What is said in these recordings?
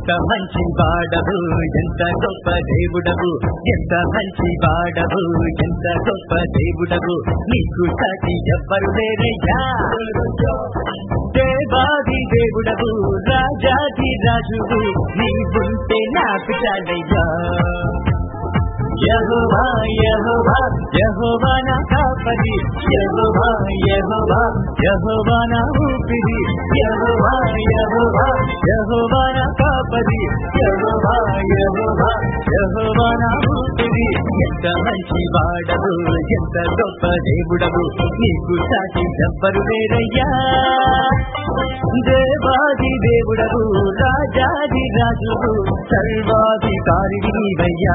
ఎంత మంచి వాడవు ఎంత గొప్ప దేవుడవు ఎంత మంచి వాడవు ఎంత గొప్ప దేవుడవు నీకు సాటి ఎవ్వరు లేరయ్యా దేవాది దేవుడవు రాజాది రాజువు నీవుంటే నాకు చాలయ్యా యహోవా యహోవా యహోవా నా కాపరి యహోవా యహోవా యహోవా నా ఊపిరి యహోవా యహోవా యహోవా నా కాపరి యహోవా యహోవా యహోవా నా ఊపిరి ఎంత మంచి వాడవు ఎంత గొప్ప దేవుడవు నీకు సాటి ఎవ్వరు వేరయ్యా దేవాది దేవుడవు రాజాది రాజువు సర్వాధికారి నీవయ్యా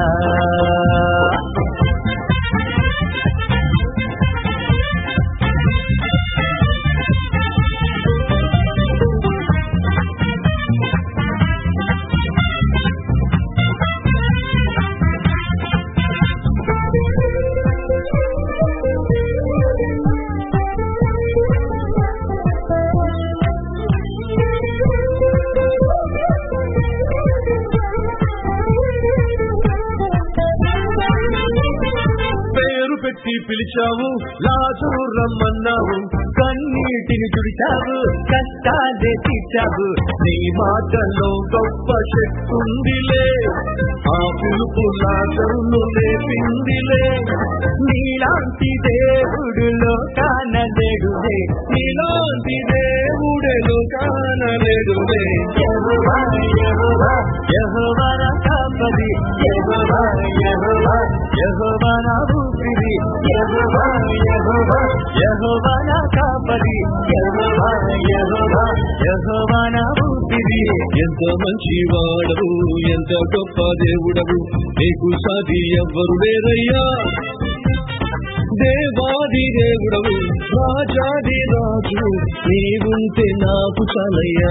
పేరు పెట్టి పిలిచావు లాజరు రమ్మన్నావు కన్నీటిని తుడిచావు కష్టాలే తీర్చావు నీ మాటలో గొప్ప శక్తుందిలే ఆ పిలుపు లాజరును లేపిందిలే నీలాంటి దేవుడు లోకానలేడులే నీలాంటి దేవుడెలు కానలేదులే యెహోవా యెహోవా యెహోవా నా కాపరి యెహోవా యెహోవా యెహోవా నా ఊపిరి యెహోవా యెహోవా యెహోవా నా కాపరి యెహోవా యెహోవా యెహోవా నా ఊపిరి ఎంత మంచి వాడవు ఎంత గొప్ప దేవుడవు నీకు సాటి ఎవ్వరు లేరయ్యా దేవాది దేవుడవు రాజాది రాజు నీవుంటే నాకు చాలయ్యా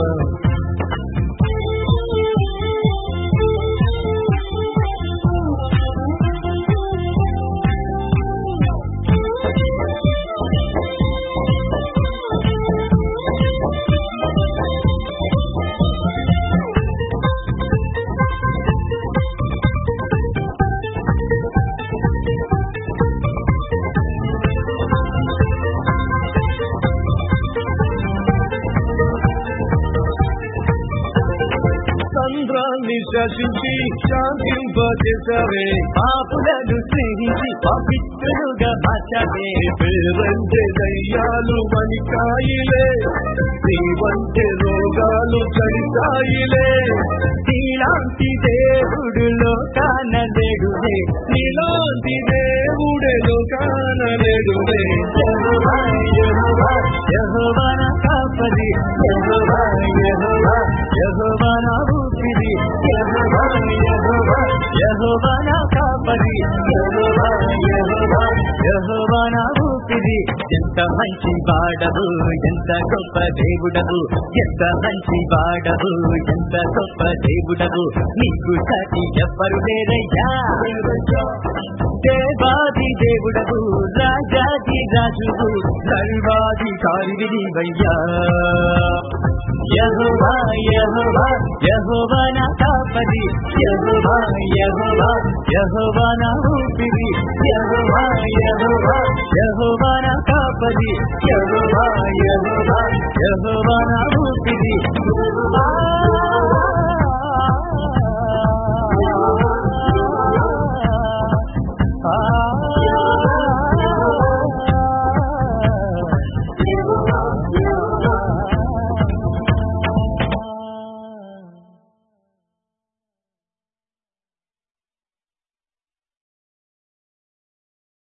సంద్రాన్ని శాసించి శాంతింపజేశావే పాపులను స్నేహించి పవిత్రులుగా మార్చాడే పేరంటే దయ్యాలు మణికాయిలే నీవంటే రోగాలు చడితాయిలే నీలాంటి దేవుడు లోకానలేడులే నీలాంటి దేవుడెలు కానలేదులే యెహోవా యెహోవా యెహోవా నా కాపరి యెహోవా యెహోవా యెహోవా నా ఊపిరి యెహోవా యెహోవా యెహోవా నా కాపరి యెహోవా యెహోవా యెహోవా నా ఊపిరి ఎంత మంచి వాడవు ఎంత గొప్ప దేవుడవు ఎంత మంచి వాడవు ఎంత గొప్ప దేవుడవు నీకు సాటి ఎవ్వరు లేరయ్యా దేవాది దేవుడవు రాజాది రాజువు సర్వాధికారి నీవయ్యా యహోవా యహోవా యహోవా నా కాపరి యహోవా యహోవా యహోవా నా ఊపిరి యహోవా యహోవా యహోవా నా కాపరి యహోవా యహోవా యహోవా నా